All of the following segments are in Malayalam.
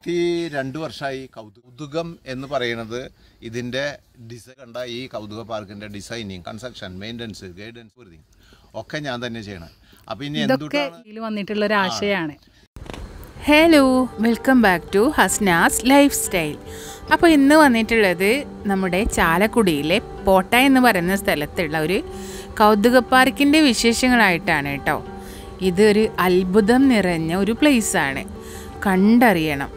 ഇരുപത്തി രണ്ട് വർഷമായി കൗതുകം എന്ന് പറയുന്നത് ഇതിന്റെ ഡിസൈൻ കണ്ട ഈ കൗതുക പാർക്കിന്റെ ഡിസൈനിങ് കൺസ്ട്രക്ഷൻ മെയിൻ്റനൻസ് ഗൈഡൻസ് ഒക്കെ ഞാൻ തന്നെ ചെയ്യണം അപ്പൊ ഇനി ഇതൊക്കെ എന്തുകൊണ്ടാണ് ഇതിൽ വന്നിട്ടുള്ള ഒരു ആശയാണ് hello welcome back to Hasnas lifestyle അപ്പോൾ ഇന്ന് വന്നിട്ടുള്ളത് നമ്മുടെ ചാലക്കുടിയിലെ പോട്ട എന്ന് പറയുന്ന സ്ഥലത്തുള്ള ഒരു കൗതുക പാർക്കിൻ്റെ വിശേഷങ്ങളായിട്ടാണ് കേട്ടോ ഇതൊരു അത്ഭുതം നിറഞ്ഞ ഒരു പ്ലേസാണ് കണ്ടറിയണം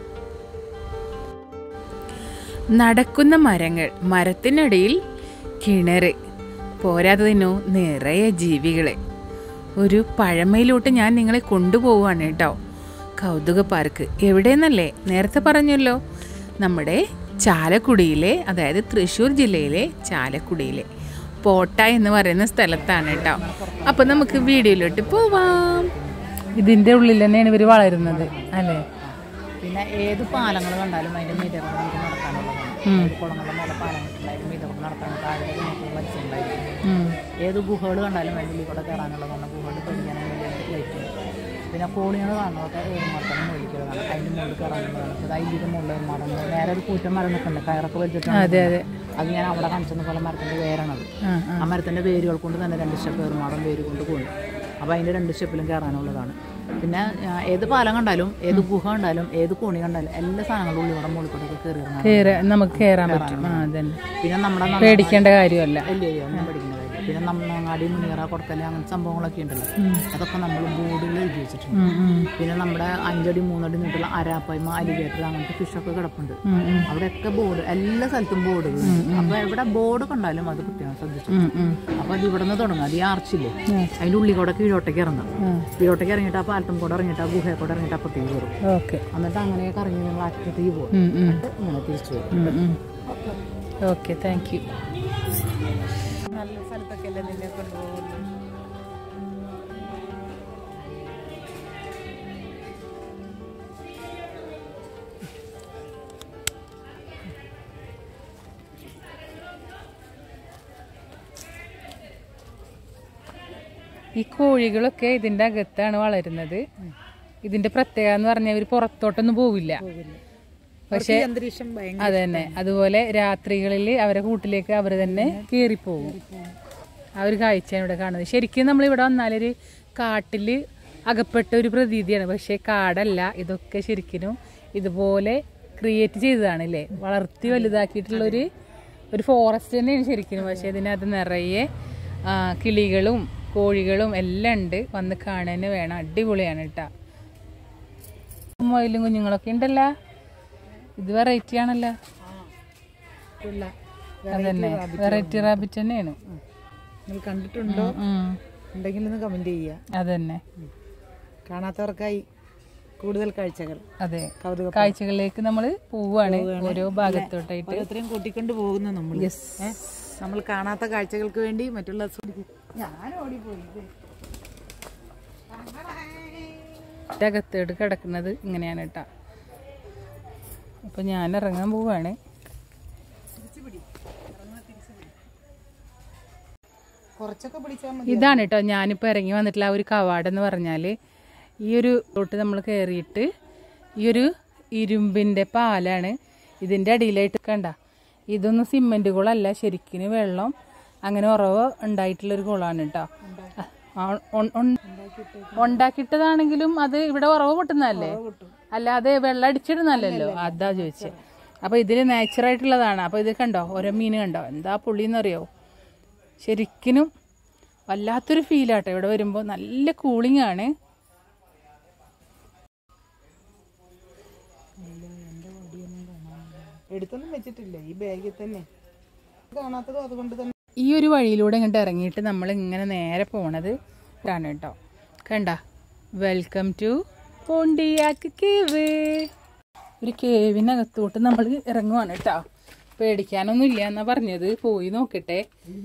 നടക്കുന്ന മരങ്ങൾ മരത്തിനിടയിൽ കിണർ പോരാത്തതിനു നിറയെ ജീവികളെ ഒരു പഴമയിലോട്ട് ഞാൻ നിങ്ങളെ കൊണ്ടുപോവുകയാണ് കേട്ടോ കൗതുക പാർക്ക് എവിടെയെന്നല്ലേ നേരത്തെ പറഞ്ഞല്ലോ നമ്മുടെ ചാലക്കുടിയിലെ അതായത് തൃശ്ശൂർ ജില്ലയിലെ ചാലക്കുടിയിലെ പോട്ട എന്ന് പറയുന്ന സ്ഥലത്താണ് കേട്ടോ അപ്പോൾ നമുക്ക് വീഡിയോയിലോട്ട് പോവാം ഇതിന്റെ ഉള്ളിൽ തന്നെയാണ് ഇവർ വളരുന്നത് അല്ലേ പിന്നെ ഏത് പാലങ്ങൾ കണ്ടാലും അതിന്റെ മീതെ കൂടെ നമുക്ക് നടക്കാനുള്ളതാണ് ഏത് കുളങ്ങളുടെ മേലെ പാലങ്ങളുണ്ടായാലും മീതെ കൂടെ നടക്കാൻ താഴെ നമുക്ക് വലിച്ചുണ്ടായിരിക്കും ഏത് ഗുഹകൾ കണ്ടാലും അതിൻ്റെ ഉള്ളിൽ കൂടെ കയറാനുള്ളതാണ് ഗുഹകൾ പഠിക്കാനും വേണ്ടി പ്ലേറ്റ് പിന്നെ കോളികൾ കാണുന്നതൊക്കെ ഏറുമാർക്കാണ് മുകളിലേക്കുള്ളതാണ് അതിൻ്റെ മുകളിൽ കയറാനുള്ളതാണ് ഇത് അതിൻ്റെ മുകളിൽ മരം നേരെ ഒരു കൂറ്റം മരം നിൽക്കുന്നുണ്ട് കയറൊക്കെ വെച്ചിട്ടുണ്ട് അത് ഞാൻ അവിടെ കാണിച്ചെന്ന പോലെ മരത്തിൻ്റെ വേരാണത് ആ മരത്തിൻ്റെ വേരുകൾ കൊണ്ട് തന്നെ രണ്ട് സ്റ്റെപ്പ് ഏറുമാടം വേര് കൊണ്ട് പോകും അപ്പോൾ അതിൻ്റെ രണ്ട് സ്റ്റെപ്പിലും കയറാനുള്ളതാണ് പിന്നെ ആ, ഏത് പാലം കണ്ടാലും ഏത് ഗുഹ കണ്ടാലും ഏത് കോണി കണ്ടാലും എല്ലാ സാധനങ്ങളുടെ ഉള്ളിൽ ഇവിടെ മുകളിൽ കൂടെ കയറി ഇറങ്ങാം കേറാ നമുക്ക് കയറാൻ പറ്റും ആ അതന്നെ പിന്നെ നമ്മുടെ നന്ന- പേടിക്കേണ്ട കാര്യമല്ല ഇല്ല ഇല്ല ഒന്നും പഠിക്കുന്ന കാര്യം പിന്നെ നമ്മങ്ങാടി മുനിയറ കൊടക്കല് അങ്ങനത്തെ സംഭവങ്ങളൊക്കെ ഉണ്ടല്ലോ അതൊക്കെ നമ്മൾ ബോർഡുകൾ എഴുതി വെച്ചിട്ടുണ്ട് പിന്നെ നമ്മുടെ അഞ്ചടി മൂന്നടി നീട്ടുള്ള അരാപ്പയ്മ അലിഗേറ്റർ അങ്ങനത്തെ ഫിഷൊക്കെ കിടപ്പുണ്ട് അവിടെയൊക്കെ ബോർഡ് എല്ലാ സ്ഥലത്തും ബോർഡുകളുണ്ട് അപ്പൊ എവിടെ ബോർഡ് കണ്ടാലും അത് പ്രത്യേകം ശ്രദ്ധിച്ചു അപ്പൊ അത് ഇവിടെ നിന്ന് തുടങ്ങും അത് ഈ ആർച്ചില്ലേ അതിന്റെ ഉള്ളിൽ കൂടെ കീഴോട്ടേക്ക് ഇറങ്ങാം കീഴോട്ടേക്ക് ഇറങ്ങിയിട്ട് ആ പാലത്തും കൂടെ ഇറങ്ങിയിട്ട് ആ ഗുഹയെ കൂടെ ഇറങ്ങിയിട്ട് അപ്പുറത്തേക്ക് കയറും ഓക്കെ എന്നിട്ട് അങ്ങനെയൊക്കെ ഇറങ്ങി നിങ്ങൾ അറ്റത്തേക്ക് പോകും എന്നിട്ട് ഇങ്ങനെ തിരിച്ചു വരും ഓക്കെ താങ്ക് യു നല്ല സ്ഥലത്തൊക്കെ അല്ലേ നിന്നെ കൊണ്ടുപോകുന്നത് ഈ കോഴികളൊക്കെ ഇതിന്റെ അകത്താണ് വളരുന്നത് ഇതിന്റെ പ്രത്യേകത എന്ന് പറഞ്ഞാൽ ഇവർ പുറത്തോട്ടൊന്നും പോവില്ല പക്ഷെ അന്തരീക്ഷം ഭയങ്കര അത് തന്നെ അതുപോലെ രാത്രികളിൽ അവരെ കൂട്ടിലേക്ക് അവർ തന്നെ കയറിപ്പോകും ആ ഒരു കാഴ്ചയാണ് ഇവിടെ കാണുന്നത് ശരിക്കും നമ്മൾ ഇവിടെ വന്നാലൊരു കാട്ടിൽ അകപ്പെട്ട ഒരു പ്രതീതിയാണ് പക്ഷേ കാടല്ല ഇതൊക്കെ ശരിക്കും ഇതുപോലെ ക്രിയേറ്റ് ചെയ്തതാണ് അല്ലേ വളർത്തി വലുതാക്കിയിട്ടുള്ള ഒരു ഒരു ഫോറസ്റ്റ് തന്നെയാണ് ശരിക്കും പക്ഷേ ഇതിനകത്ത് നിറയെ ആ, കിളികളും കോഴികളും എല്ലാം ഉണ്ട് വന്ന് കാണാൻ വേണം അടിപൊളിയാണ് കേട്ടോ മൊയിലും കുഞ്ഞുങ്ങളൊക്കെ ഉണ്ടല്ലോ ഇത് വെറൈറ്റി ആണല്ലോ അതന്നെ വെറൈറ്റി റാബിറ്റ് തന്നെയാണ് നിങ്ങൾ കണ്ടിട്ടുണ്ടോ ഉം. ഉണ്ടെങ്കിൽ ഒന്ന് കമന്റ് ചെയ്യുക അതന്നെ കാണാത്തവർക്കായി കൂടുതൽ കാഴ്ചകൾ അതെ കൗതുക കാഴ്ചകളിലേക്ക് നമ്മൾ പോവാണ് ഓരോ ഭാഗത്തോട്ടായിട്ട് ഓരോരുത്തരെയും കൂട്ടിക്കൊണ്ട് പോകുന്നു നമ്മൾ നമ്മൾ കാണാത്ത കാഴ്ചകൾക്ക് വേണ്ടി മറ്റുള്ള ഞാൻ ഓടിപ്പോയി ഇതിന്റെ അകത്തോട്ട് കിടക്കുന്നത് ഇങ്ങനെയാണ് കേട്ടോ അപ്പൊ ഞാൻ ഇറങ്ങാൻ പോവാണ് കുറച്ചൊക്കെ പിടിച്ചാൽ മതി ഇതാണ് കേട്ടോ ഞാനിപ്പോൾ ഇറങ്ങി വന്നിട്ടുള്ള ആ ഒരു കവാടം എന്ന് പറഞ്ഞാൽ ഈ ഒരു തൊട്ട് നമ്മൾ കയറിയിട്ട് ഈ ഒരു ഇരുമ്പിൻ്റെ പാലാണ് ഇതിൻ്റെ അടിയിലായിട്ട് കണ്ട ഇതൊന്നും സിമെൻറ്റ് കുളമല്ല ശരിക്കും വെള്ളം അങ്ങനെ ഉറവ് ഉണ്ടായിട്ടുള്ളൊരു കുളമാണ് കേട്ടോ ആ, ഉൺ- ഉൺ- ഉണ്ടാക്കിയിട്ടതാണെങ്കിലും അത് ഇവിടെ ഉറവ് പൊട്ടുന്നതല്ലേ അല്ലാതെ വെള്ളം അടിച്ചിടുന്നല്ലോ അതാ ചോദിച്ചത് അപ്പോൾ ഇതിൽ നാച്ചുറായിട്ടുള്ളതാണ് അപ്പോൾ ഇത് കണ്ടോ ഓരോ മീൻ കണ്ടോ എന്താ പുള്ളിന്നറിയോ ശരിക്കിനും വല്ലാത്തൊരു ഫീലാട്ടോ ഇവിടെ വരുമ്പോൾ നല്ല കൂളിംഗ് ആണ് എടുത്തൊന്നും വെച്ചിട്ടില്ല ഈ ബാഗിൽ തന്നെ കാണാത്തതും അതുകൊണ്ട് തന്നെ ഈ ഒരു വഴിയിലൂടെ ഇങ്ങോട്ട് ഇറങ്ങിയിട്ട് നമ്മൾ ഇങ്ങനെ നേരെ പോണത് ഇതാണ് കേട്ടോ കണ്ട വെൽക്കം ടു പോണ്ടിയാക്ക് കേവ് ഒരു കേവിനകത്തോട്ട് നമ്മൾ ഇറങ്ങുവാണ് കേട്ടോ പേടിക്കാനൊന്നും ഇല്ല എന്നാ പറഞ്ഞത് പോയി നോക്കട്ടെ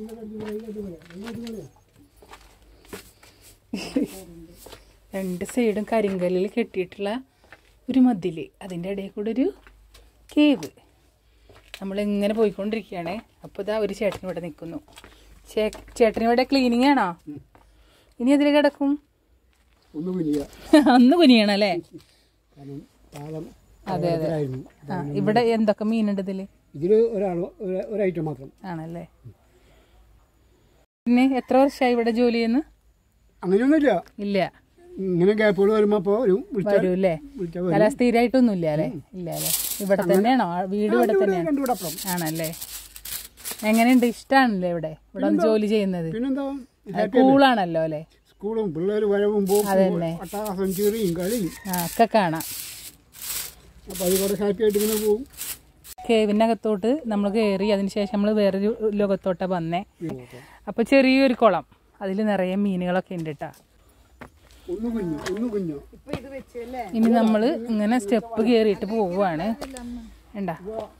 രണ്ട് സൈഡും കരിങ്കല്ലിൽ കെട്ടിയിട്ടുള്ള ഒരു മതില് അതിൻ്റെ ഇടയിൽ കൂടെ ഒരു കേവ് നമ്മൾ ഇങ്ങനെ പോയിക്കൊണ്ടിരിക്കുകയാണ് അപ്പോൾ ഇതാ ഒരു ചേട്ടൻ ഇവിടെ നിൽക്കുന്നു ചേ ചേട്ടൻ ഇവിടെ ക്ലീനിങ് ആണോ ഇനി അതിൽ കിടക്കും ഒന്ന് കുനിയ അന്ന് കുനിയണം അല്ലേ കാരണം പാലം അപകടത്തിലായിരുന്നു ആ ഇവിടെ എന്തൊക്കെ മീനുണ്ട് ഇതില് ഇതിൽ ഒരാൾ ഒരു ഐറ്റം മാത്രം ആണല്ലേ പിന്നെ എത്ര വർഷമായി ഇവിടെ ജോലി ചെയ്യുന്നു അങ്ങനെയൊന്നുമില്ല ഇല്ല ഇങ്ങനെ ഗ്യാപ്പുകൾ വരുമ്പോൾ അപ്പോൾ ഒരു വിളിച്ചാൽ വരൂല്ലേ വിളിച്ചാൽ വരും. അല്ല സ്ഥിരമായിട്ടൊന്നും ഇല്ല അല്ലേ ഇല്ല അല്ലേ ഇവിടെ തന്നെയാണോ ആ, വീട് ഇവിടെ തന്നെയാണ് രണ്ടു കൂടെ അപ്പുറം ആണല്ലേ എങ്ങനെയുണ്ട് ഇഷ്ടമാണല്ലേ ഇവിടെ ഇവിടെ വന്ന് ജോലി ചെയ്യുന്നത് പിന്നെന്താ കൂളാണല്ലോ അല്ലേ സ്കൂളും പിള്ളേർ വരവും പോക്കും അതന്നെ. അട്ടാസം ചെറിയും കളിയും ആ ഒക്കെ കാണാം അപ്പോൾ അതിലൂടെ ഹാപ്പി ആയിട്ട് ഇങ്ങനെ പോകും കേവിനകത്തോട്ട് നമ്മൾ കയറി അതിനുശേഷം നമ്മൾ വേറൊരു ലോകത്തോട്ടാണ് വന്നേ അപ്പോൾ ചെറിയൊരു കുളം അതിൽ നിറയെ മീനുകളൊക്കെ ഉണ്ട് കേട്ടോ ഒന്ന് കുഞ്ഞു ഒന്ന് കുഞ്ഞു ഇനി നമ്മൾ ഇങ്ങനെ സ്റ്റെപ്പ് കയറിയിട്ട് പോവുകയാണ് ഉണ്ടാ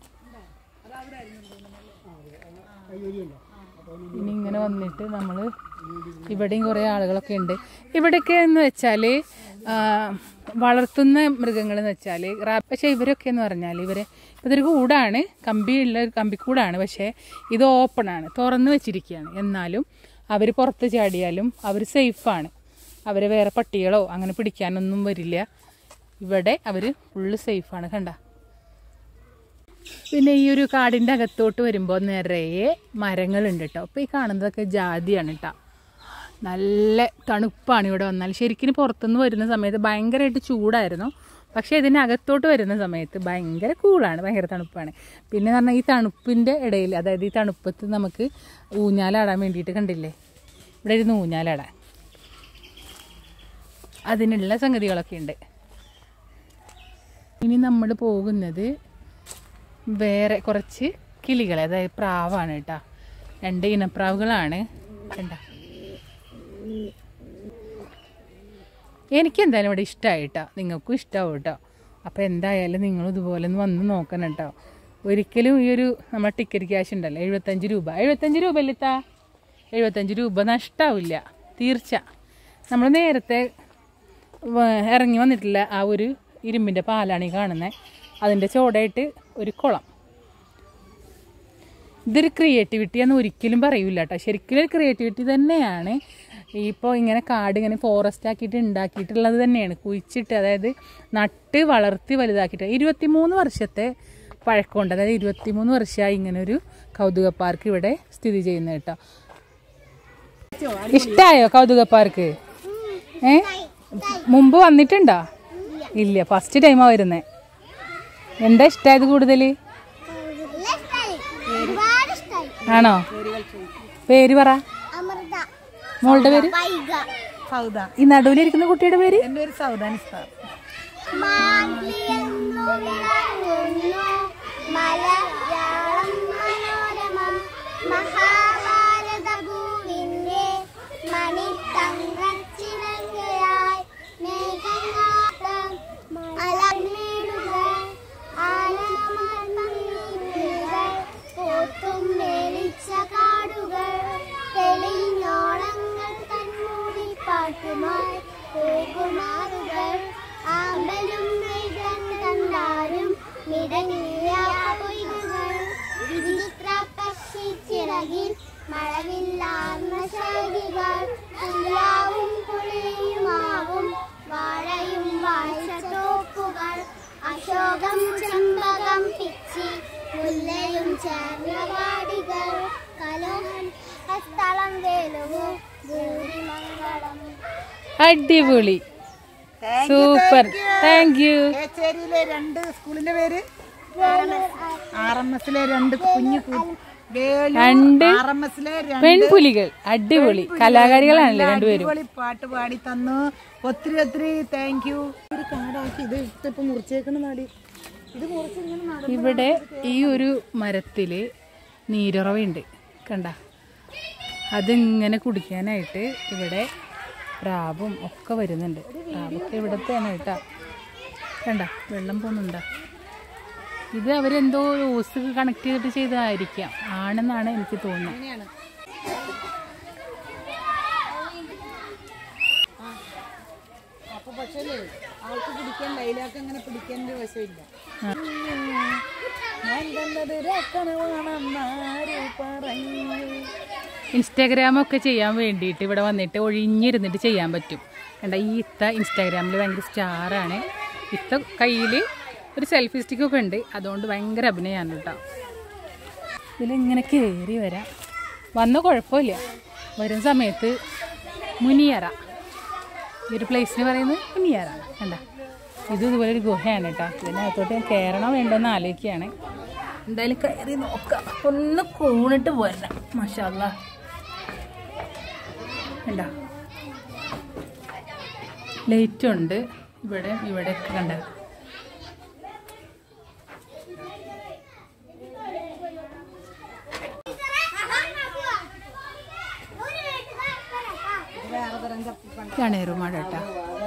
ഇനി ഇങ്ങനെ വന്നിട്ട് നമ്മൾ ഇവിടെയും കുറേ ആളുകളൊക്കെ ഉണ്ട് ഇവിടെയൊക്കെ എന്ന് വെച്ചാൽ വളർത്തുന്ന മൃഗങ്ങൾ എന്ന് വെച്ചാൽ പക്ഷേ ഇവരൊക്കെ എന്ന് പറഞ്ഞാൽ ഇവരെ ഇതൊരു കൂടാണ് കമ്പിയുള്ള ഒരു കമ്പിക്കൂടാണ് പക്ഷേ ഇത് ഓപ്പണാണ് തുറന്ന് വെച്ചിരിക്കുകയാണ് എന്നാലും അവർ പുറത്ത് ചാടിയാലും അവർ സേഫാണ് അവരെ വേറെ പട്ടികളോ അങ്ങനെ പിടിക്കാനൊന്നും വരില്ല ഇവിടെ അവർ ഫുള്ള് സേഫാണ് കണ്ട പിന്നെ ഈ ഒരു കാടിൻ്റെ അകത്തോട്ട് വരുമ്പോൾ നിറയെ മരങ്ങളുണ്ട് കേട്ടോ അപ്പോൾ ഈ കാണുന്നതൊക്കെ ജാതിയാണ് കേട്ടോ നല്ല തണുപ്പാണ് ഇവിടെ വന്നാൽ ശരിക്കും പുറത്തുനിന്ന് വരുന്ന സമയത്ത് ഭയങ്കരമായിട്ട് ചൂടായിരുന്നു പക്ഷേ ഇതിനകത്തോട്ട് വരുന്ന സമയത്ത് ഭയങ്കര കൂളാണ് ഭയങ്കര തണുപ്പാണ് പിന്നെ പറഞ്ഞാൽ ഈ തണുപ്പിൻ്റെ ഇടയിൽ അതായത് ഈ തണുപ്പത്ത് നമുക്ക് ഊഞ്ഞാലാടാൻ വേണ്ടിയിട്ട് കണ്ടില്ലേ ഇവിടെ ഇരുന്ന് ഊഞ്ഞാലാടാൻ അതിനുള്ള സംഗതികളൊക്കെ ഉണ്ട് ഇനി നമ്മൾ പോകുന്നത് വേറെ കുറച്ച് കിളികൾ അതായത് പ്രാവാണ് കേട്ടോ രണ്ട് ഇനപ്രാവുകളാണ് കണ്ട എനിക്ക് എന്തായാലും ഇവിടെ ഇഷ്ടമായി കേട്ടോ നിങ്ങൾക്കും ഇഷ്ടമാവും കേട്ടോ അപ്പോൾ എന്തായാലും നിങ്ങളും ഇതുപോലെ ഒന്ന് വന്ന് നോക്കണം കേട്ടോ ഒരിക്കലും ഈ ഒരു നമ്മുടെ ടിക്കറ്റ് ക്യാഷ് ഉണ്ടല്ലോ എഴുപത്തഞ്ച് രൂപ എഴുപത്തഞ്ച് രൂപ അല്ലിത്താ എഴുപത്തഞ്ച് രൂപ നഷ്ടാവില്ല തീർച്ച നമ്മൾ നേരത്തെ വ- ഇറങ്ങി വന്നിട്ടില്ല ആ ഒരു ഇരുമ്പിൻ്റെ പാലാണ് ഈ കാണുന്നത് അതിൻ്റെ ചോടായിട്ട് ഒരു കുളം ഇതൊരു ക്രിയേറ്റിവിറ്റി എന്ന് ഒരിക്കലും പറയൂല കേട്ടോ ശരിക്കും ഒരു ക്രിയേറ്റിവിറ്റി തന്നെയാണ് ഇപ്പോൾ ഇങ്ങനെ കാട് ഇങ്ങനെ ഫോറസ്റ്റ് ആക്കിയിട്ട് ഉണ്ടാക്കിയിട്ടുള്ളത് തന്നെയാണ് കുഴിച്ചിട്ട് അതായത് നട്ട് വളർത്തി വലുതാക്കിയിട്ട് ഇരുപത്തിമൂന്ന് വർഷത്തെ പഴക്കമുണ്ട് അതായത് ഇരുപത്തിമൂന്ന് വർഷമായി ഇങ്ങനെ ഒരു കൗതുക പാർക്ക് ഇവിടെ സ്ഥിതി ചെയ്യുന്നത് കേട്ടോ ഇഷ്ടായോ കൗതുക പാർക്ക് ഏ മുമ്പ് വന്നിട്ടുണ്ടോ ഇല്ല ഫസ്റ്റ് ടൈമാ വരുന്നേ എന്താ ഇഷ്ടായത് കൂടുതൽ ഒരുപാട് ഇഷ്ടായി ആണോ പേര് പറ അമൃത മോളുടെ പേര് വൈക സൗദ ഈ നടുവിലിരിക്കുന്ന കുട്ടിയുടെ പേര് എൻ്റെ ഒരു സൗദ നിസ്താർ മാഗ്ലിയെന്നു വിളങ്ങുന്നു മലയാളം മനോരമം മഹാഭാരത ഭൂവിന്റെ മണിത്തങ്കച്ചിലങ്കയായി മേഘനാഥം അലമേടുകൾ ആലമർമ്മീടുകൾ പോത്തും മേലിച്ച കാടുകൾ തെളിഞ്ഞോളങ്ങൾ തന്മൂടി പാട്ടുമായി പോകുമാറുകൾ ആമ്പലും മൃഗം കണ്ടാലും മിടങ്ങിയ പൊയ്കകൾ വിചിത്ര പക്ഷി ചിറകിൽ മഴവില്ലാർന്ന ശൈലികൾ പുല്ലാവും പുളിയുമാവും വാഴയും വാഴ്ചത്തോപ്പുകൾ അശോകം ചെമ്പകം പിച്ചി മുല്ലയും ചേർന്ന വാടികൾ കലോഹൻ സ്ഥലം വേലുവു ഭൂരിമംഗളം അടിപൊളി സൂപ്പർ താങ്ക് യു കേച്ചേരിയിലെ രണ്ട് സ്കൂളിന്റെ പേര് ആർ എം എസിലെ രണ്ട് കുഞ്ഞു രണ്ട് ആർ എം എസിലെ രണ്ട് പെൺപുലികൾ അടിപൊളി കലാകാരികളാണല്ലേ രണ്ടുപേരും അടിപൊളി പാട്ട് പാടി തന്നു ഒത്തിരി ഒത്തിരി താങ്ക് യു ഒരു കാടാക്കി ഇത് ഇപ്പൊ മുറിച്ചേക്കണ നാടി ഇത് മുറിച്ച് ഇങ്ങനെ നട ഇവിടെ ഈ ഒരു മരത്തില് നീരുറവയുണ്ട് കണ്ട അതിങ്ങനെ കുടിക്കാനായിട്ട് ഇവിടെ പ്രാവും ഒക്കെ വരുന്നുണ്ട് പ്രാവൊക്കെ ഇവിടത്തെയാണ് കേട്ടാ കണ്ട വെള്ളം പോകുന്നുണ്ട ഇത് അവരെന്തോ ഓസ് കണക്ട് ചെയ്തിട്ട് ചെയ്തതായിരിക്കാം ആണെന്നാണ് എനിക്ക് തോന്നുന്നത് അപ്പൊ പക്ഷേ ആൾക്ക് പിടിക്കാൻ ലൈലാക്ക് അങ്ങനെ പിടിക്കാൻ ഒരു വശമില്ല ഞാൻ കണ്ടത് രക്കണമാണെന്നാര് പറഞ്ഞു ഇൻസ്റ്റാഗ്രാമൊക്കെ ചെയ്യാൻ വേണ്ടിയിട്ട് ഇവിടെ വന്നിട്ട് ഒഴിഞ്ഞിരുന്നിട്ട് ചെയ്യാൻ പറ്റും കണ്ട ഈ ഇത്ത ഇൻസ്റ്റാഗ്രാമിൽ ഭയങ്കര സ്റ്റാറാണ് ഇത്ത കയ്യിൽ ഒരു സെൽഫി സ്റ്റിക്കൊക്കെ ഉണ്ട് അതുകൊണ്ട് ഭയങ്കര അഭിനയമാണ് കേട്ടോ ഇതിലിങ്ങനെ കയറി വരാം വന്ന കുഴപ്പമില്ല വരുന്ന സമയത്ത് മുനിയറ ഈ ഒരു പ്ലേസിന് പറയുന്നത് മുനിയറ കണ്ട ഇത് ഇതുപോലെ ഒരു ഗുഹയാണ് കേട്ടോ ഇതിനകത്തോട്ട് ഞാൻ കയറണോ വേണ്ടോന്ന് ആലോചിക്കുകയാണ് എന്തായാലും കയറി നോക്കാം ഒന്ന് കൂണിട്ട് പോരണം മഷാല്ല കണ്ട ലൈറ്റ് ഉണ്ട് ഇവിടെ ഇവിടെ കണ്ട ഇതാണ് എറുമാട് കേട്ടോ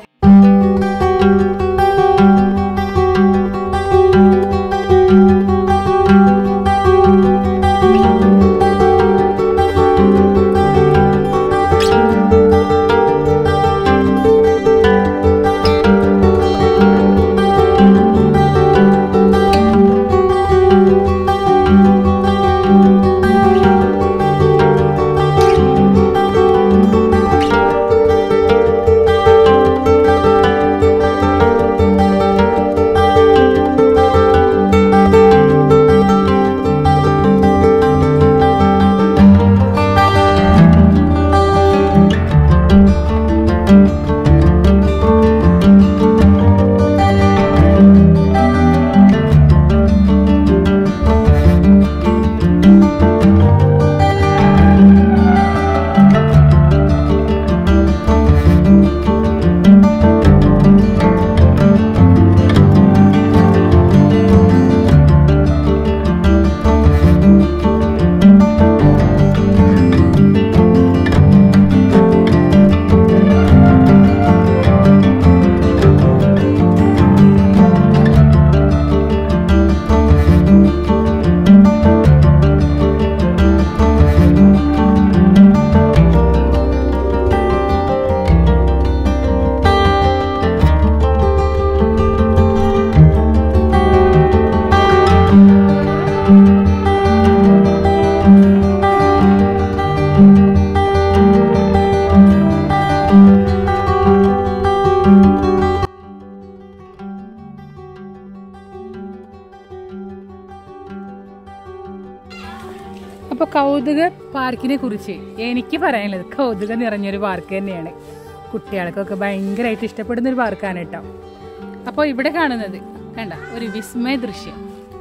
അപ്പോൾ കൗതുക പാർക്കിനെ കുറിച്ച് എനിക്ക് പറയാനുള്ളത് കൗതുക നിറഞ്ഞൊരു പാർക്ക് തന്നെയാണ് കുട്ടികൾക്കൊക്കെ ഭയങ്കരമായിട്ട് ഇഷ്ടപ്പെടുന്ന ഒരു പാർക്കാണ് കേട്ടോ അപ്പോൾ ഇവിടെ കാണുന്നത് കണ്ട ഒരു വിസ്മയ ദൃശ്യം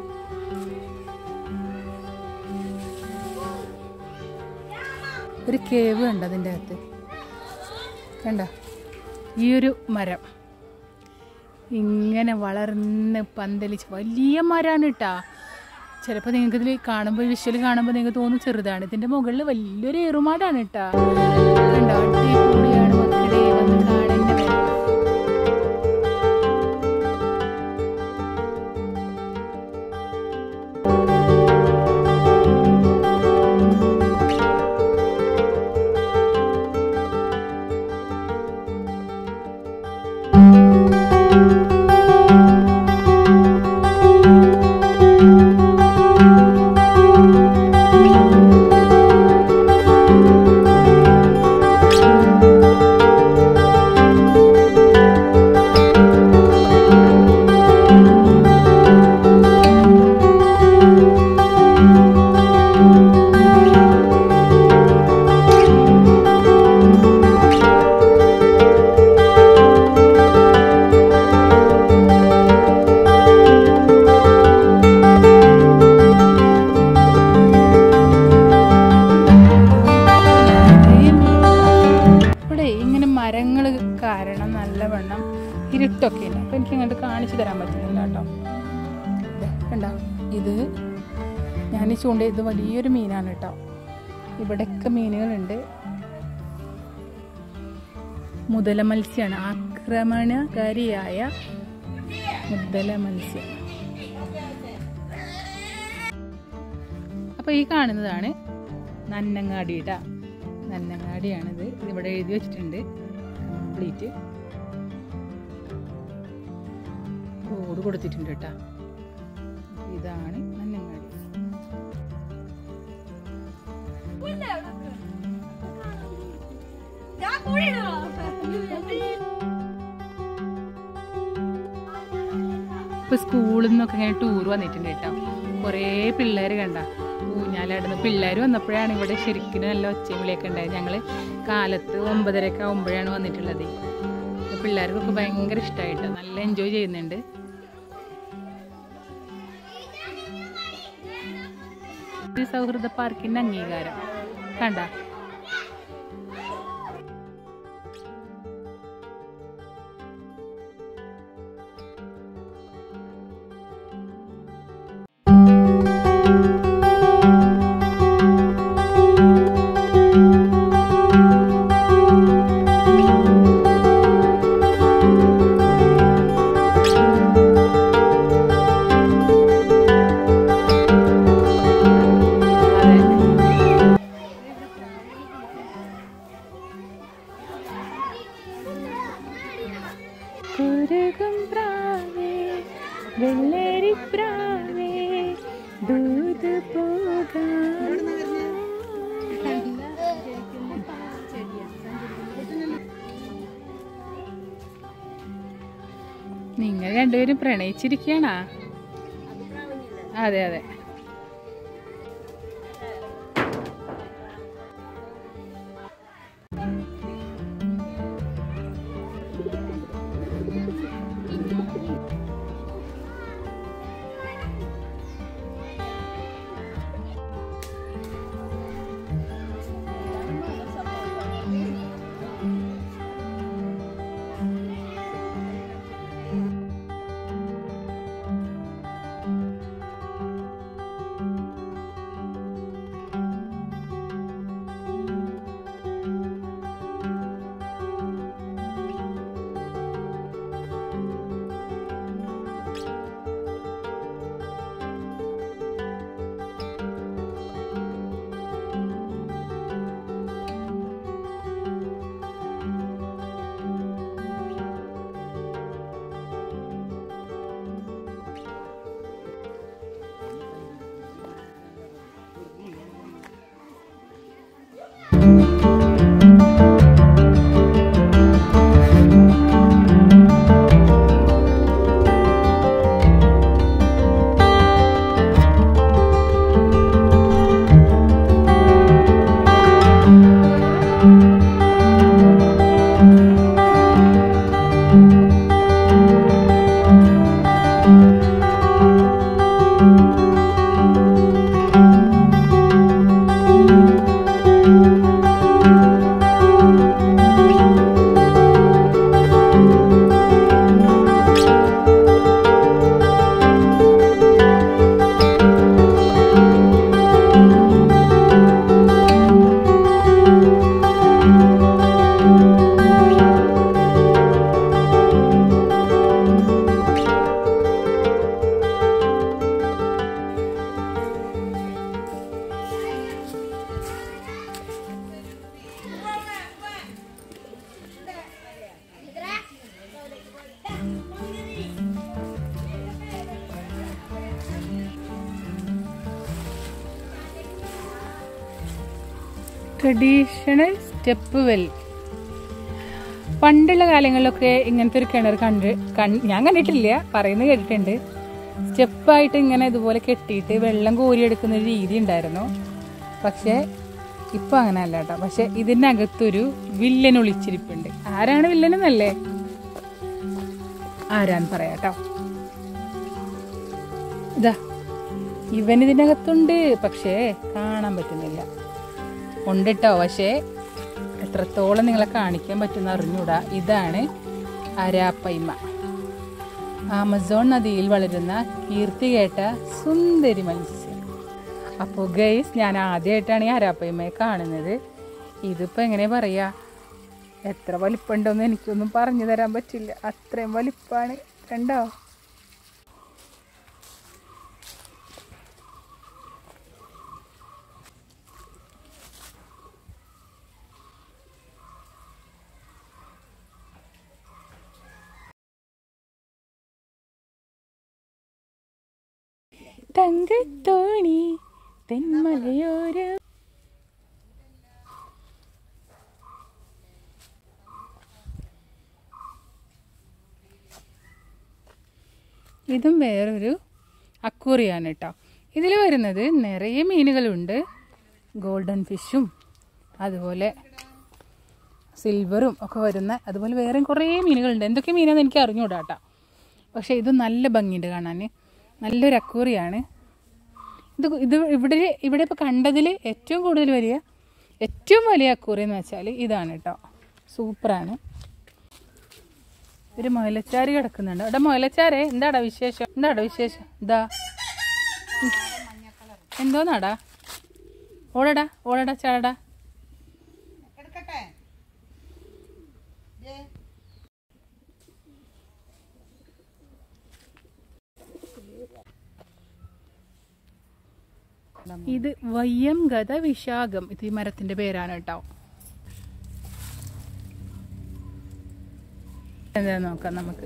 ഒരു കേവ് ഉണ്ട് അതിൻ്റെ അകത്ത് കണ്ട ഈ ഒരു മരം ഇങ്ങനെ വളർന്ന് പന്തലിച്ച് വലിയ മരമാണ് കേട്ടാ ചിലപ്പോൾ നിങ്ങൾക്ക് ഇതിൽ കാണുമ്പോൾ വിഷ്വൽ കാണുമ്പോൾ നിങ്ങൾക്ക് തോന്നും ചെറുതാണ് ഇതിൻ്റെ മുകളിൽ വലിയൊരു ഏറുമാടാണ് കേട്ടാ കണ്ടോ അടിപൊളിയാണ് മക്കളെ വന്ന് കാണേണ്ട വരും ഇവിടെ ഇങ്ങനെ മരങ്ങൾ കാരണം നല്ലവണ്ണം ഇരുട്ടൊക്കെ ഉണ്ട് അപ്പം എനിക്ക് അങ്ങോട്ട് കാണിച്ചു തരാൻ പറ്റുന്നില്ല കേട്ടോ ദേ, കണ്ടോ ഇത് ഞാൻ ഈ ചൂണ്ട ഇത് വലിയൊരു മീനാണ് കേട്ടോ ഇവിടെയൊക്കെ മീനുകളുണ്ട് മുതല മത്സ്യമാണ് ആക്രമണകാരിയായ മുതല മത്സ്യം അപ്പോൾ ഈ കാണുന്നതാണ് നന്നങ്ങാടി കേട്ടാ നന്നങ്ങാടിയാണിത് ഇതിവിടെ എഴുതി വെച്ചിട്ടുണ്ട് കംപ്ലീറ്റ് ബോർഡ് കൊടുത്തിട്ടുണ്ട് കേട്ടാ ഇതാണ് നന്നങ്ങാടി ഇപ്പൊ സ്കൂളിൽ നിന്നൊക്കെ ഇങ്ങനെ ടൂർ വന്നിട്ടുണ്ട് കേട്ടോ കുറേ പിള്ളേർ കണ്ട ഊഞ്ഞാലാടുന്ന പിള്ളേർ വന്നപ്പോഴാണ് ഇവിടെ ശരിക്കും നല്ല ഒച്ചയും വിളിയൊക്കെ ഉണ്ടായത് ഞങ്ങള് കാലത്ത് ഒമ്പതരയൊക്കെ ആകുമ്പോഴാണ് വന്നിട്ടുള്ളത് അപ്പൊ പിള്ളേർക്കൊക്കെ ഭയങ്കര ഇഷ്ടമായിട്ടോ നല്ല എൻജോയ് ചെയ്യുന്നുണ്ട് ഈ സൗഹൃദ പാർക്കിന്റെ അംഗീകാരം കണ്ട കുരുകും പ്രാവേ വെള്ളരി പ്രാവേ ദൂത് പോകാം നിങ്ങൾ രണ്ടുപേരും പ്രണയിച്ചിരിക്കണാ അതെ അതെ ട്രഡീഷണൽ സ്റ്റെപ്പ് വെൽ പണ്ടുള്ള കാലങ്ങളിലൊക്കെ ഇങ്ങനത്തെ ഒരു കിണർ കണ്ട് കൺ- ഞാൻ കണ്ടിട്ടില്ല പറയുന്നത് കേട്ടിട്ടുണ്ട് സ്റ്റെപ്പായിട്ട് ഇങ്ങനെ ഇതുപോലെ കെട്ടിയിട്ട് വെള്ളം കോരിയെടുക്കുന്ന ഒരു രീതി ഉണ്ടായിരുന്നു പക്ഷേ ഇപ്പൊ അങ്ങനെ അല്ല കേട്ടോ പക്ഷെ ഇതിനകത്തൊരു വില്ലൻ ഒളിച്ചിരിപ്പുണ്ട് ആരാണ് വില്ലൻ എന്നല്ലേ ആരാന്ന് പറയാട്ടോ ഇതാ ഇവൻ ഇതിനകത്തുണ്ട് പക്ഷേ കാണാൻ പറ്റുന്നില്ല ഉണ്ട് കേട്ടോ പക്ഷേ എത്രത്തോളം നിങ്ങളെ കാണിക്കാൻ പറ്റുന്ന അറിഞ്ഞൂടാ ഇതാണ് അരാപ്പൈമ ആമസോൺ നദിയിൽ വളരുന്ന കീർത്തി കേട്ട സുന്ദരി മത്സ്യം അപ്പോൾ ഗൈസ് ഞാൻ ആദ്യമായിട്ടാണ് ഈ അരാപ്പൈമയെ കാണുന്നത് ഇതിപ്പോൾ എങ്ങനെ പറയാ എത്ര വലിപ്പമുണ്ടോന്ന് എനിക്കൊന്നും പറഞ്ഞു തരാൻ പറ്റില്ല അത്രയും വലിപ്പമാണ് കണ്ടോ തങ്കത്തോണി തെന്മലയോര ഇതും വേറൊരു അക്കൂറിയാണ് കേട്ടോ ഇതിൽ വരുന്നത് നിറയെ മീനുകളുണ്ട് ഗോൾഡൻ ഫിഷും അതുപോലെ സിൽവറും ഒക്കെ വരുന്ന അതുപോലെ വേറെയും കുറേ മീനുകളുണ്ട് എന്തൊക്കെ മീനാണെന്ന് എനിക്ക് അറിഞ്ഞൂടാ കേട്ടോ പക്ഷേ ഇത് നല്ല ഭംഗിയുണ്ട് കാണാൻ നല്ലൊരു അക്കൂറിയാണ് ഇത് ഇത് ഇവിടെ ഇവിടെ ഇപ്പോൾ കണ്ടതിൽ ഏറ്റവും കൂടുതൽ വലിയ ഏറ്റവും വലിയ അക്കൂറി എന്ന് വെച്ചാൽ ഇതാണ് കേട്ടോ സൂപ്പറാണ് ഒരു മുയലച്ചാരി കിടക്കുന്നുണ്ട് അവിടെ മുയലച്ചാരേ എന്താടാ വിശേഷം എന്താടാ വിശേഷം ഇതാ എന്തോന്നാടാ ഓടടാ ഓടടാ ചാടടാ ഇത് വയ്യം ഗത വിശാഖം ഇത് ഈ മരത്തിന്റെ പേരാണ് കേട്ടോ എന്താ നോക്കാം നമുക്ക്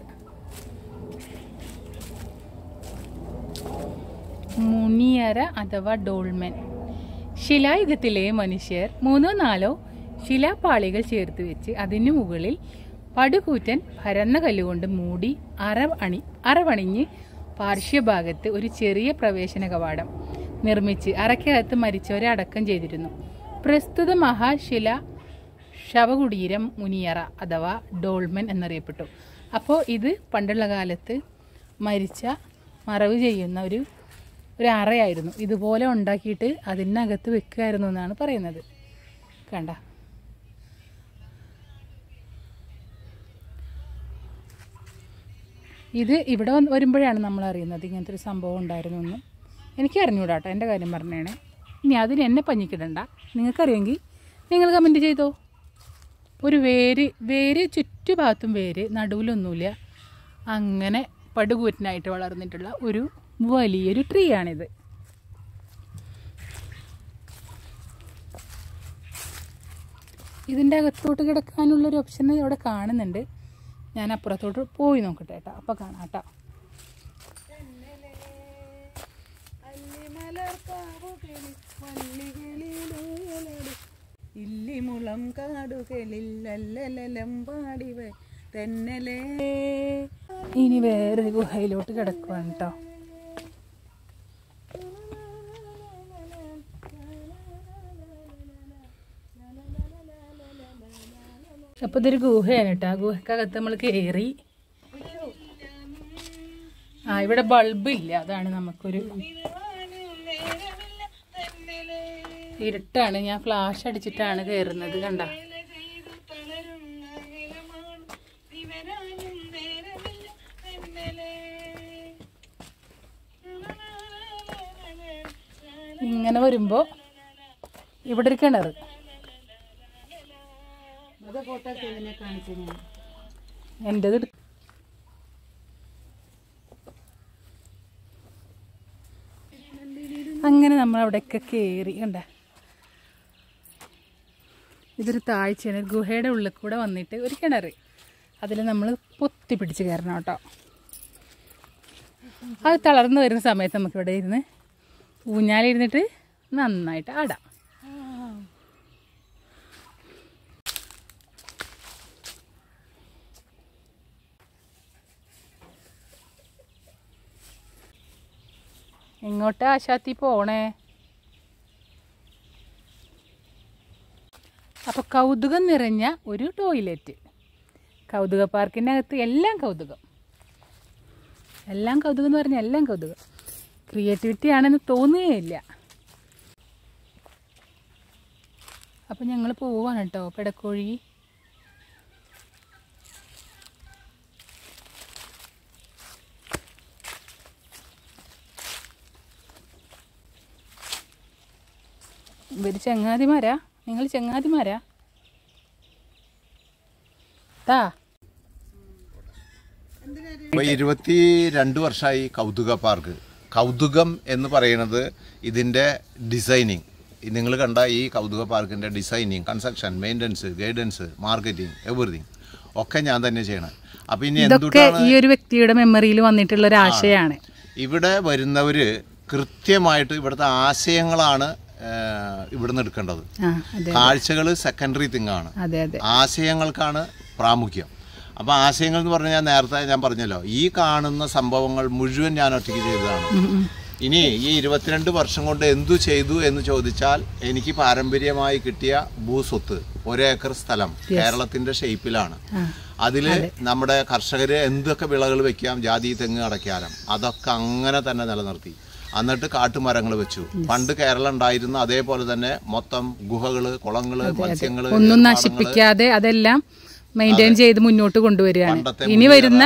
മുനിയര അഥവാ ഡോൾമെൻ ശിലായുഗത്തിലെ മനുഷ്യർ മൂന്നോ നാലോ ശിലാപാളികൾ ചേർത്ത് വെച്ച് അതിനു മുകളിൽ പടുകൂറ്റൻ പരന്ന കല്ലുകൊണ്ട് മൂടി അറ അണി അറവണിഞ്ഞ് പാർശ്വഭാഗത്ത് ഒരു ചെറിയ പ്രവേശന കവാടം നിർമ്മിച്ച് അറയ്ക്കകത്ത് മരിച്ചവരെ അടക്കം ചെയ്തിരുന്നു പ്രസ്തുത മഹാശില ശവകുടീരം മുനിയറ അഥവാ ഡോൾമൻ എന്നറിയപ്പെട്ടു അപ്പോൾ ഇത് പണ്ടുള്ള കാലത്ത് മരിച്ച മറവ് ചെയ്യുന്ന ഒരു ഒരു അറയായിരുന്നു ഇതുപോലെ ഉണ്ടാക്കിയിട്ട് അതിനകത്ത് വെക്കുമായിരുന്നു എന്നാണ് പറയുന്നത് കണ്ട ഇത് ഇവിടെ വന്ന് വരുമ്പോഴാണ് നമ്മൾ അറിയുന്നത് ഇങ്ങനത്തെ ഒരു സംഭവം ഉണ്ടായിരുന്നു എന്ന് എനിക്ക് അറിഞ്ഞൂടാ കേട്ടോ എൻ്റെ കാര്യം പറഞ്ഞേണേ ഇനി അതിന് എന്നെ പഞ്ഞിക്കിടണ്ട നിങ്ങൾക്കറിയെങ്കിൽ നിങ്ങൾ കമൻറ്റ് ചെയ്തോ ഒരു വേര് വേര് ചുറ്റുഭാഗത്തും വേര് നടുവിലൊന്നുമില്ല അങ്ങനെ പടുകൂറ്റനായിട്ട് വളർന്നിട്ടുള്ള ഒരു വലിയൊരു ട്രീ ആണിത് ഇതിൻ്റെ അകത്തോട്ട് കിടക്കാനുള്ളൊരു ഓപ്ഷൻ ഇവിടെ കാണുന്നുണ്ട് ഞാൻ അപ്പുറത്തോട്ട് പോയി നോക്കട്ടെ കേട്ടോ അപ്പം കാണാം കേട്ടോ ഇല്ലിമുളം കാടുകളിൽ അല്ലലലം പാടിവ തെന്നലേ ഇനി വേറൊരു ഗുഹയിലോട്ട് കിടക്കുവാണ് കേട്ടോ അപ്പൊ ഇതൊരു ഗുഹയാണ് കേട്ടോ ആ ഗുഹക്കകത്ത് നമ്മൾ കയറി ആ ഇവിടെ ബൾബ് ഇല്ല അതാണ് നമുക്കൊരു ഇരുട്ടാണ് ഞാൻ ഫ്ലാഷ് അടിച്ചിട്ടാണ് കയറുന്നത് കണ്ട ഇങ്ങനെ വരുമ്പോ ഇവിടെ ഒരു കിണർ എൻ്റെത് എടുക്ക അങ്ങനെ നമ്മൾ അവിടെയൊക്കെ കയറി കണ്ട ഇതൊരു താഴ്ചയാണ് ഒരു ഗുഹയുടെ ഉള്ളിൽ കൂടെ വന്നിട്ട് ഒരു കിണർ അതിൽ നമ്മൾ പൊത്തി പിടിച്ച് കയറണം കേട്ടോ അത് തളർന്നു വരുന്ന സമയത്ത് നമുക്കിവിടെ ഇരുന്ന് ഊഞ്ഞാലിരുന്നിട്ട് നന്നായിട്ട് ആടാം എങ്ങോട്ടാ ആശാത്തി പോണേ അപ്പോൾ കൗതുകം നിറഞ്ഞ ഒരു ടോയ്ലറ്റ് കൗതുക പാർക്കിനകത്ത് എല്ലാം കൗതുകം എല്ലാം കൗതുകം എന്ന് പറഞ്ഞാൽ എല്ലാം കൗതുകം ക്രിയേറ്റിവിറ്റി ആണെന്ന് തോന്നുകയില്ല അപ്പം ഞങ്ങൾ പോവാണ് കേട്ടോ പെടക്കോഴി ഇവർ ചങ്ങാതിമാരാ നിങ്ങൾ ചങ്ങാതിമാരാ താ ഇപ്പോൾ ഇരുപത്തി രണ്ട് വർഷമായി കൗതുക പാർക്ക് കൗതുകം എന്ന് പറയുന്നത് ഇതിൻ്റെ ഡിസൈനിങ് നിങ്ങൾ കണ്ട ഈ കൗതുക പാർക്കിൻ്റെ designing construction maintenance guidance marketing everything ഒക്കെ ഞാൻ തന്നെ ചെയ്യണം അപ്പം ഇനി ഇതൊക്കെ എന്തുകൊണ്ടാണ് ഈ ഒരു വ്യക്തിയുടെ മെമ്മറിയിൽ വന്നിട്ടുള്ള ഒരു ആശയമാണ് ഇവിടെ വരുന്നവർ കൃത്യമായിട്ട് ഇവിടുത്തെ ആശയങ്ങളാണ് ഏഹ്, ഇവിടുന്ന് എടുക്കേണ്ടത് ആ അതെ കാഴ്ചകൾ സെക്കൻഡറി തിങ്ങാണ് അതെ അതെ ആശയങ്ങൾക്കാണ് പ്രാമുഖ്യം അപ്പോൾ ആശയങ്ങൾ എന്ന് പറഞ്ഞാൽ നേരത്തെ ഞാൻ പറഞ്ഞല്ലോ ഈ കാണുന്ന സംഭവങ്ങൾ മുഴുവൻ ഞാൻ ഒറ്റയ്ക്ക് ചെയ്തതാണ് ഇനി ഈ ഇരുപത്തിരണ്ട് വർഷം കൊണ്ട് എന്തു ചെയ്തു എന്ന് ചോദിച്ചാൽ എനിക്ക് പാരമ്പര്യമായി കിട്ടിയ ഭൂസ്വത്ത് ഒരേക്കർ സ്ഥലം കേരളത്തിന്റെ ഷേപ്പിലാണ് അതില് നമ്മുടെ കർഷകര് എന്തൊക്കെ വിളകൾ വെക്കാം ജാതി തെങ്ങ് അടയ്ക്കാലം അതൊക്കെ അങ്ങനെ തന്നെ നിലനിർത്തി എന്നിട്ട് കാട്ടുമരങ്ങൾ വെച്ചു പണ്ട് കേരളം ഉണ്ടായിരുന്ന അതേപോലെ തന്നെ മൊത്തം ഗുഹകള് കുളങ്ങള് മത്സ്യങ്ങള് ഒന്നും ഏർപ്പാടങ്ങള്, നശിപ്പിക്കാതെ അതെല്ലാം മെയിൻറ്റെയിൻ ചെയ്ത് മുന്നോട്ട് കൊണ്ടുവരികയാണ് പണ്ടത്തെ ഇനി വരുന്ന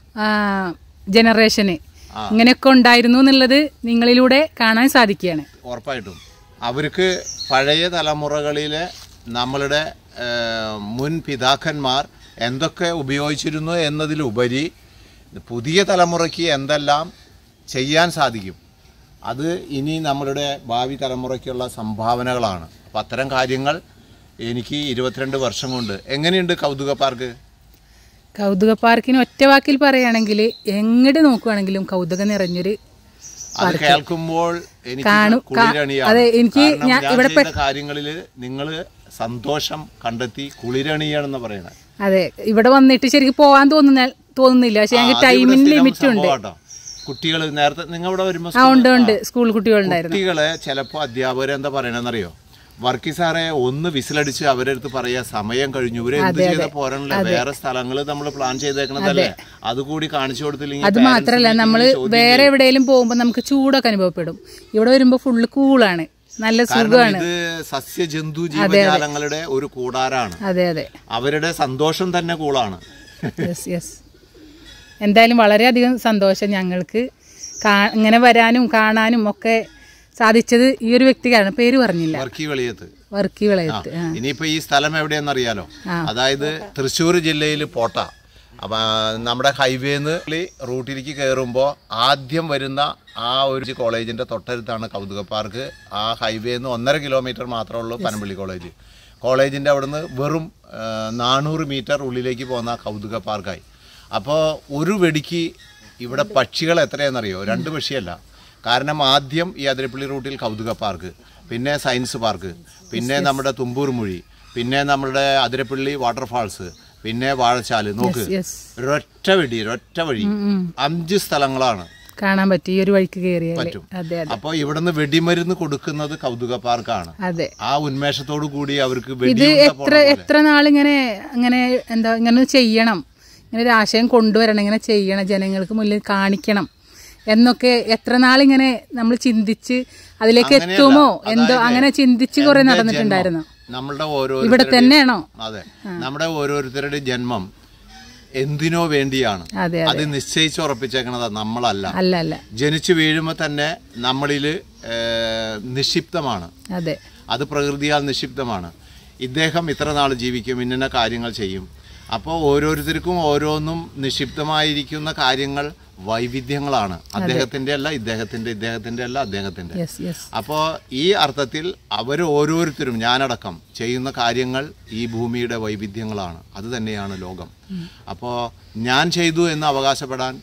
ജനറേഷന് ഇങ്ങനെയൊക്കെ ഉണ്ടായിരുന്നു എന്നുള്ളത് നിങ്ങളിലൂടെ കാണാൻ സാധിക്കുകയാണ് ഉറപ്പായിട്ടും അവർക്ക് പഴയ തലമുറകളിലെ നമ്മളുടെ ആ, മുൻ പിതാക്കന്മാർ എന്തൊക്കെ ഉപയോഗിച്ചിരുന്നു എന്നതിലുപരി പുതിയ തലമുറയ്ക്ക് എന്തെല്ലാം ചെയ്യാൻ സാധിക്കും അത് ഇനി നമ്മളുടെ ഭാവി തലമുറയ്ക്കുള്ള സംഭാവനകളാണ് അപ്പം അത്തരം കാര്യങ്ങൾ എനിക്ക് ഇരുപത്തിരണ്ട് വർഷം കൊണ്ട് എങ്ങനെയുണ്ട് കൗതുക പാർക്ക് കൗതുക പാർക്കിന് ഒറ്റ വാക്കിൽ പറയുകയാണെങ്കിൽ എങ്ങോട്ട് നോക്കുവാണെങ്കിലും കൗതുകം നിറഞ്ഞൊരു അത് കേൾക്കുമ്പോൾ എനിക്ക് കാണും, കാ- കുളിരണിയാണ് അതെ, എനിക്ക് കാരണം ഞാൻ ഞാൻ ഇവിടെ ചെയ്ത കാര്യങ്ങളിൽ നിങ്ങൾ സന്തോഷം കണ്ടെത്തി കുളിരണിയാണെന്ന് പറയണത് അതെ ഇവിടെ വന്നിട്ട് ശരിക്കും പോകാൻ തോന്നുന്ന തോന്നുന്നില്ല പക്ഷെ ഞങ്ങൾക്ക് ടൈമിന് ലിമിറ്റ് ഉണ്ട് കുട്ടികൾ നേരത്തെ നിങ്ങൾ ഇവിടെ വരുമ്പോ ആ ഉണ്ട് ഉണ്ട് സ്കൂൾ കുട്ടികളുണ്ടായിരുന്നു കുട്ടികളെ ചിലപ്പോ അധ്യാപകർ എന്താ പറയണെന്നറിയോ വർക്കി സാറെ ഒന്ന് വിസിലടിച്ച് അവരടുത്ത് പറയാ സമയം കഴിഞ്ഞു ഇവര് എന്ത് ചെയ്ത പോരണില്ല വേറെ സ്ഥലങ്ങൾ നമ്മൾ പ്ലാൻ ചെയ്തേക്കണതല്ലേ അതുകൂടി കാണിച്ചു കൊടുത്തില്ലെങ്കിൽ അത് parents മാത്രല്ല meeting ല് നമ്മള് ചോദ്യം വേറെ എവിടെയെങ്കിലും പോകുമ്പോൾ നമുക്ക് ചൂടൊക്കെ അനുഭവപ്പെടും ഇവിടെ വരുമ്പോൾ ഫുള്ള് കൂളാണ് നല്ല കാരണം സുഖമാണ് ഇത് സസ്യജന്തു ജീവജാലങ്ങളുടെ ഒരു കൂടാരാണ് അതെ അതെ അവരുടെ സന്തോഷം തന്നെ കൂളാണ് യെസ് യെസ് എന്തായാലും വളരെയധികം സന്തോഷം ഞങ്ങൾക്ക് കാ ഇങ്ങനെ വരാനും കാണാനും ഒക്കെ സാധിച്ചത് ഈ ഒരു വ്യക്തിക്കാണ് പേര് പറഞ്ഞില്ല വർക്കി വെളിയത്ത് വർക്കി വിളയത്ത് ആ. ഇനിയിപ്പോ ഈ സ്ഥലം എവിടെയെന്നറിയാലോ അതായത് തൃശ്ശൂർ ജില്ലയിൽ പോട്ട അപ്പൊ നമ്മുടെ ഹൈവേന്ന് റൂട്ടിലേക്ക് കയറുമ്പോൾ ആദ്യം വരുന്ന ആ ഒരു കോളേജിന്റെ തൊട്ടടുത്താണ് കൗതുക പാർക്ക് ആ ഹൈവേന്ന് ഒന്നര കിലോമീറ്റർ മാത്രമേ ഉള്ളൂ പനമ്പള്ളി കോളേജ് കോളേജിന്റെ അവിടുന്ന് വെറും ആ, നാനൂറ് മീറ്റർ ഉള്ളിലേക്ക് പോകുന്ന കൗതുക പാർക്കായി അപ്പോൾ ഒരു വെടിക്ക് ഇവിടെ പക്ഷികൾ എത്രയാണെന്നറിയോ രണ്ട് പക്ഷിയല്ല കാരണം ആദ്യം ഈ അതിരപ്പള്ളി റൂട്ടിൽ കൗതുക പാർക്ക് പിന്നെ സയൻസ് പാർക്ക് പിന്നെ നമ്മുടെ തുമ്പൂർ മുഴി പിന്നെ നമ്മുടെ അതിരപ്പള്ളി വാട്ടർഫാൾസ് പിന്നെ വാഴച്ചാല് നോക്ക് യെസ് ഒരൊറ്റ വെടി ഒരൊറ്റ വഴി അഞ്ച് സ്ഥലങ്ങളാണ് കാണാൻ പറ്റും ഈ ഒരു വഴിക്ക് കയറിയാല് പറ്റും. അതെ അതെ അപ്പോൾ ഇവിടുന്ന് വെടിമരുന്ന് കൊടുക്കുന്നത് കൗതുക പാർക്കാണ് അതെ ആ ഉന്മേഷത്തോടു കൂടി അവർക്ക് ഇത് വെടിയുണ്ട എത്ര എത്ര നാളിങ്ങനെ ഇങ്ങനെ എന്താ ഇങ്ങനെ ചെയ്യണം ഇങ്ങനെ ഒരു ആശയം കൊണ്ടുവരണം ഇങ്ങനെ ചെയ്യണം ജനങ്ങൾക്ക് മുന്നിൽ കാണിക്കണം എന്നൊക്കെ എത്ര നാളിങ്ങനെ നമ്മൾ ചിന്തിച്ച് അതിലേക്ക് അങ്ങനെയല്ല. എത്തുമോ എന്തോ അതായത് അങ്ങനെ ചിന്തിച്ച് കുറെ എന്റെ നടന്നിട്ടുണ്ടായിരുന്നു ജന്മം, നമ്മളുടെ ഓരോ ഇവിടെ തന്നെയാണോ അതെ നമ്മുടെ ഓരോരുത്തരുടെ ജന്മം എന്തിനോ വേണ്ടിയാണ് അതെ അത് നിശ്ചയിച്ച് ഉറപ്പിച്ചേക്കണത് നമ്മളല്ല അല്ല അല്ല ജനിച്ചു വീഴുമ്പോൾ തന്നെ നമ്മളിൽ നിക്ഷിപ്തമാണ് അതെ അത് പ്രകൃതിയാൽ നിക്ഷിപ്തമാണ് ഇദ്ദേഹം ഇത്ര നാൾ ജീവിക്കും ഇന്ന കാര്യങ്ങൾ ചെയ്യും അപ്പോൾ ഓരോരുത്തർക്കും ഓരോന്നും നിക്ഷിപ്തമായിരിക്കുന്ന കാര്യങ്ങൾ വൈവിധ്യങ്ങളാണ് അദ്ദേഹത്തിന്റെ അല്ല ഇദ്ദേഹത്തിന്റെ ഇദ്ദേഹത്തിന്റെ അല്ല അദ്ദേഹത്തിന്റെ യെസ് യെസ് അപ്പോൾ ഈ അർത്ഥത്തിൽ അവർ ഓരോരുത്തരും ഞാനടക്കം ചെയ്യുന്ന കാര്യങ്ങൾ ഈ ഭൂമിയുടെ വൈവിധ്യങ്ങളാണ് അത് തന്നെയാണ് ലോകം അപ്പോൾ ഞാൻ ചെയ്തു എന്ന് അവകാശപ്പെടാൻ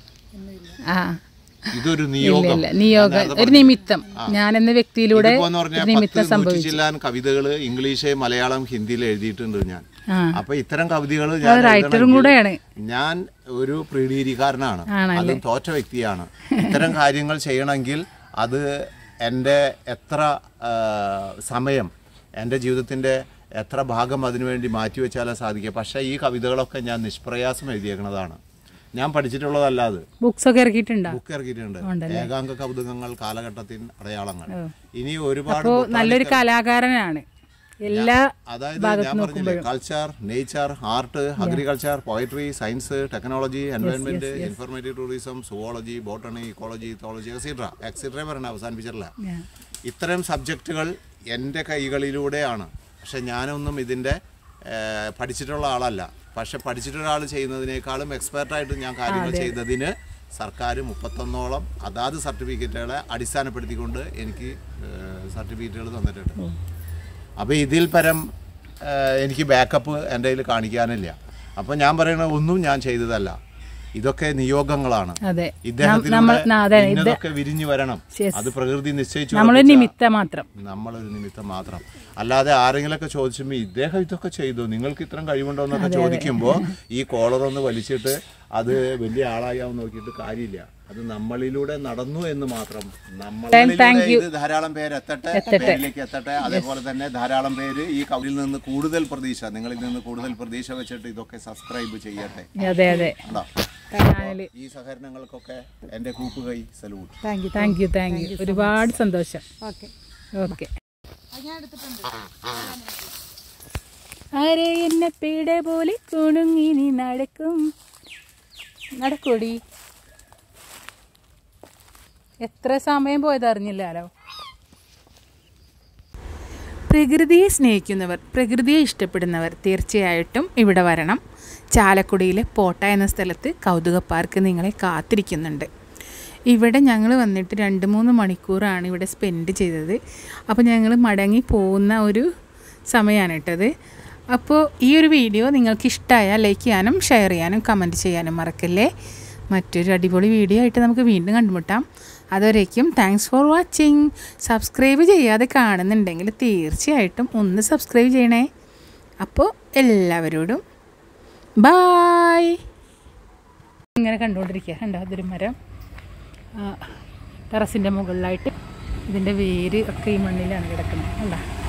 ആ ഇതൊരു ഇല്ല നിയോഗം ഇല്ല നിയോഗം ഒരു നിമിത്തം ഞാൻ എന്ന വ്യക്തിയിലൂടെ ഇതിപ്പോന്ന് പറഞ്ഞാൽ ഒരു നിമിത്തം പത്ത് സംഭവിച്ചു നൂറ്റിച്ചില്ലാൻ കവിതകള് ഇംഗ്ലീഷ് മലയാളം ഹിന്ദിയിൽ എഴുതിയിട്ടുണ്ട് ഞാൻ ആ അപ്പൊ ഇത്തരം കവിതകൾ അത് ഞാൻ റൈറ്ററും എഴുതണമെങ്കിൽ കൂടെയാണ് ഞാൻ ഒരു പ്രീഡിഗിരിക്കാരനാണ് ആണല്ലേ? അതും തോറ്റ വ്യക്തിയാണ് ഇത്തരം കാര്യങ്ങൾ ചെയ്യണമെങ്കിൽ അത് എൻ്റെ എത്ര ആ, സമയം എൻ്റെ ജീവിതത്തിൻ്റെ എത്ര ഭാഗം അതിനുവേണ്ടി മാറ്റിവെച്ചാലേ സാധിക്കുക പക്ഷേ ഈ കവിതകളൊക്കെ ഞാൻ നിഷ്പ്രയാസം എഴുതിയേക്കുന്നതാണ് ഞാൻ പഠിച്ചിട്ടുള്ളതല്ല അത് ബുക്സ് ഒക്കെ ഇറക്കിയിട്ടുണ്ടോ ബുക്ക് ഇറക്കിയിട്ടുണ്ട് ഏകാംഗ കൗതുകങ്ങൾ കാലഘട്ടത്തിൻ അടയാളങ്ങൾ ഇനി ഒരുപാട് അപ്പോ നല്ലൊരു കലാകാരനാണ് എല്ലാ അതായത് ഞാൻ പറഞ്ഞില്ലേ culture nature art agriculture poetry science technology environment informative tourism zoology botany ecology ethology extra extra പറഞ്ഞ അവസാനിപ്പിച്ചിട്ടില്ല ഇത്തരം സബ്ജക്റ്റുകൾ എൻ്റെ കൈകളിലൂടെയാണ് പക്ഷെ ഞാനൊന്നും ഇതിൻ്റെ ഏഹ്, പഠിച്ചിട്ടുള്ള ആളല്ല പക്ഷെ പഠിച്ചിട്ടുള്ള ആൾ ചെയ്യുന്നതിനേക്കാളും എക്സ്പേർട്ടായിട്ട് ഞാൻ കാര്യങ്ങൾ ചെയ്തതിന് സർക്കാർ മുപ്പത്തൊന്നോളം അതാത് സർട്ടിഫിക്കറ്റുകളെ അടിസ്ഥാനപ്പെടുത്തിക്കൊണ്ട് എനിക്ക് സർട്ടിഫിക്കറ്റുകൾ തന്നിട്ടുണ്ട് അപ്പോൾ ഇതിൽ പരം ആ, എനിക്ക് ബാക്കപ്പ് എൻ്റെ കയ്യിൽ കാണിക്കാനില്ല അപ്പോൾ ഞാൻ പറയുന്നത് ഒന്നും ഞാൻ ചെയ്തതല്ല ഇതൊക്കെ നിയോഗങ്ങളാണ് അതെ ഇദ്ദേഹത്തിലൂടെ നമ്മൾ അതെ ഇത് ഇന്നതൊക്കെ വിരിഞ്ഞു വരണം Yes. അത് പ്രകൃതി നിശ്ചയിച്ചു നമ്മളൊരു ഉറപ്പിച്ച- നിമിത്തം മാത്രം നമ്മളൊരു നിമിത്തം മാത്രം അല്ലാതെ ആരെങ്കിലൊക്കെ ചോദിച്ചുമ്പോ ഇദ്ദേഹം ഇതൊക്കെ ചെയ്തു നിങ്ങൾക്ക് ഇത്രയും കഴിവുണ്ടോ എന്നൊക്കെ ചോദിക്കുമ്പോൾ ഈ കോളർ ഒന്ന് വലിച്ചിട്ട് അത് വലിയ ആളായാവും നോക്കിയിട്ട് കാര്യമില്ല അത് നമ്മളിലൂടെ നടന്നു എന്ന് മാത്രം നമ്മളിലൂടെ ഇത് ധാരാളം പേര് എത്തട്ടെ പേരിലേക്ക് എത്തട്ടെ അതേപോലെ തന്നെ ധാരാളം പേര് ഈ കവിൽ നിന്ന് കൂടുതൽ പ്രതീക്ഷ നിങ്ങളിൽ നിന്ന് കൂടുതൽ പ്രതീക്ഷ വെച്ചിട്ട് ഇതൊക്കെ സബ്സ്ക്രൈബ് ചെയ്യട്ടെ അതെ അതെ കണ്ടോ? ചാനല് ഈ സഹകരണങ്ങൾക്കൊക്കെ എന്റെ കൂപ്പുകൈ salute thank you thank you thank you ഒരുപാട് സന്തോഷം ഓക്കെ ഓക്കെ ആരെ എന്നെ പീഡ പോലെ കുണുങ്ങി നീ നടക്കും നടക്കൂടി എത്ര സമയം പോയത് അറിഞ്ഞില്ലല്ലോ പ്രകൃതിയെ സ്നേഹിക്കുന്നവർ പ്രകൃതിയെ ഇഷ്ടപ്പെടുന്നവർ തീർച്ചയായിട്ടും ഇവിടെ വരണം ചാലക്കുടിയിലെ പോട്ട എന്ന സ്ഥലത്ത് കൗതുക പാർക്ക് നിങ്ങളെ കാത്തിരിക്കുന്നുണ്ട് ഇവിടെ ഞങ്ങൾ വന്നിട്ട് രണ്ട് മൂന്ന് മണിക്കൂറാണ് ഇവിടെ സ്പെൻഡ് ചെയ്തത് അപ്പോൾ ഞങ്ങൾ മടങ്ങി പോകുന്ന ഒരു സമയമാണ് ഇട്ടത് അപ്പോൾ ഈ ഒരു വീഡിയോ നിങ്ങൾക്ക് ഇഷ്ടമായാൽ ലൈക്ക് ചെയ്യാനും ഷെയർ ചെയ്യാനും കമൻറ്റ് ചെയ്യാനും മറക്കല്ലേ മറ്റൊരു അടിപൊളി വീഡിയോ ആയിട്ട് നമുക്ക് വീണ്ടും കണ്ടുമുട്ടാം അതുവരേക്കും താങ്ക്സ് ഫോർ വാച്ചിങ് സബ്സ്ക്രൈബ് ചെയ്യാതെ കാണുന്നുണ്ടെങ്കിൽ തീർച്ചയായിട്ടും ഒന്ന് സബ്സ്ക്രൈബ് ചെയ്യണേ അപ്പോൾ എല്ലാവരോടും ബായ് ഇങ്ങനെ കണ്ടുകൊണ്ടിരിക്കുക കണ്ടോ അതൊരു മരം ടെറസിൻ്റെ മുകളിലായിട്ട് ഇതിൻ്റെ വേര് ഒക്കെ ഈ മണ്ണിലാണ് കിടക്കുന്നത് അല്ല